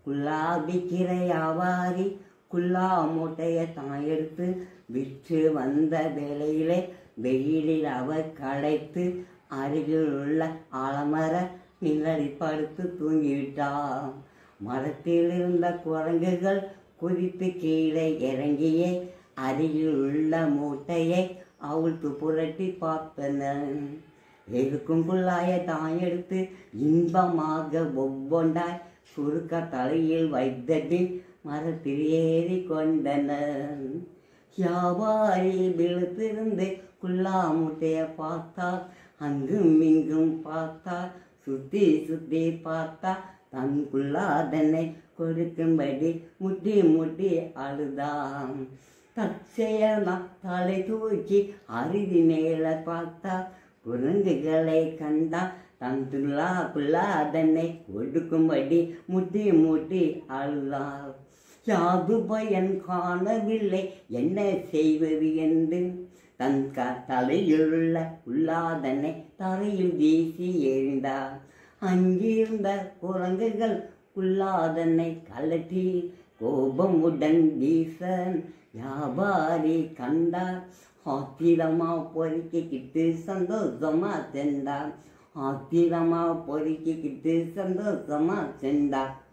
குல்லா விக்கிற வியாபாரி குல்லா மூட்டையை தான் எடுத்து விற்று வந்த வேளையிலே வெயிலில் அவர் களைத்து அருகில் உள்ள ஆலமர நிழலில் படுத்து தூங்கிவிட்டார் மரத்தில் இருந்த குரங்குகள் குதித்து கீழே இறங்கியே அருகில் உள்ள மூட்டையை அவிழ்த்து புரட்டி பார்த்தனர் எதுக்கும் புல்லாய தான் எடுத்து இன்பமாக ஒவ்வொன்றாய் சுருக்க தலையில் வைத்தபின் மரத்தில் ஏறி கொண்டனர் வியாபாரி விழுத்திருந்து குல்லா முட்டையை பார்த்தார் அங்கும் இங்கும் பார்த்தார் சுத்தி சுத்தி பார்த்தா தன் குல்லாதனை கொடுக்கும்படி முட்டி முட்டி அழுதான் தற்செயலா தலை தூக்கி அருதி மேல பார்த்தா குரங்குகளை கண்டா தன் துல்லா குல்லாதனை கொடுக்கும்படி முட்டி முட்டி அழுதார் யாது பயன் காணவில்லை என்ன செய்வது என்று தன் க தலையிலுள்ள உள்ளாதனை தரையில் வீசி எறிந்தார் அங்கிருந்த குரங்குகள் உள்ளாதனை கலட்டி கோபமுடன் வீசன் வியாபாரி கண்டார் ஆத்திரமா பொறுக்கிக்கிட்டு சந்தோஷமா சென்றார் ஆத்திரமா பொறுக்கிக்கிட்டு சந்தோஷமா சென்றார்